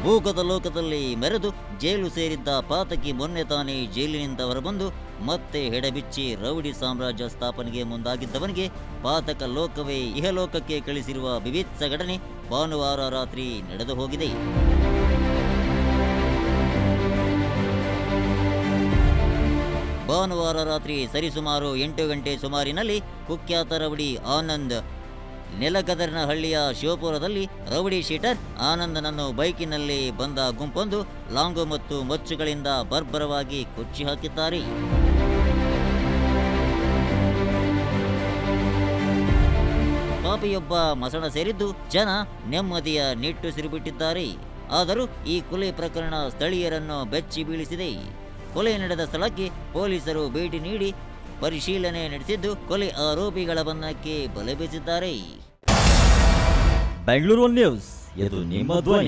ಭೂಗತ ಲೋಕದಲ್ಲಿ ಮೆರೆದು ಜೈಲು ಸೇರಿದ್ದ ಪಾತಕಿ ಮೊನ್ನೆ ತಾನೇ ಜೈಲಿನಿಂದ ಹೊರಬಂದು ಮತ್ತೆ ಹೆಡಬಿಚ್ಚಿ ರೌಡಿ ಸಾಮ್ರಾಜ್ಯ ಸ್ಥಾಪನೆಗೆ ಮುಂದಾಗಿದ್ದವನಿಗೆ ಪಾತಕ ಲೋಕವೇ ಇಹಲೋಕಕ್ಕೆ ಕಳಿಸಿರುವ ಬಿಭತ್ಸ ಘಟನೆ ಭಾನುವಾರ ರಾತ್ರಿ ನಡೆದು ಹೋಗಿದೆ ಭಾನುವಾರ ರಾತ್ರಿ ಸರಿಸುಮಾರು ಎಂಟು ಗಂಟೆ ಸುಮಾರಿನಲ್ಲಿ ಕುಖ್ಯಾತ ರೌಡಿ ಆನಂದ್ ನೆಲಗದರ್ನಹಳ್ಳಿಯ ಶಿವಪುರದಲ್ಲಿ ರೌಡಿ ಶೀಟರ್ ಆನಂದನನ್ನು ಬೈಕಿನಲ್ಲಿ ಬಂದ ಗುಂಪೊಂದು ಲಾಂಗು ಮತ್ತು ಮಚ್ಚುಗಳಿಂದ ಬರ್ಬರವಾಗಿ ಕೊಚ್ಚಿ ಹಾಕಿದ್ದಾರೆ ಪಾಪಿಯೊಬ್ಬ ಮಸಣ ಸೇರಿದ್ದು ಜನ ನೆಮ್ಮದಿಯ ನಿಟ್ಟುಸಿರು ಬಿಟ್ಟಿದ್ದಾರೆ ಆದರೂ ಈ ಕೊಲೆ ಪ್ರಕರಣ ಸ್ಥಳೀಯರನ್ನು ಬೆಚ್ಚಿ ಬೀಳಿಸಿದೆ ಕೊಲೆ ನಡೆದ ಸ್ಥಳಕ್ಕೆ ಪೊಲೀಸರು ಭೇಟಿ ನೀಡಿ ಪರಿಶೀಲನೆ ನಡೆಸಿದ್ದು ಕೊಲೆ ಆರೋಪಿಗಳ ಬಂಧನಕ್ಕೆ ಬಲೆ ಬೀಸಿದ್ದಾರೆ ಬೆಂಗಳೂರು ನ್ಯೂಸ್ ಇದು ನಿಮ್ಮ ಧ್ವನಿ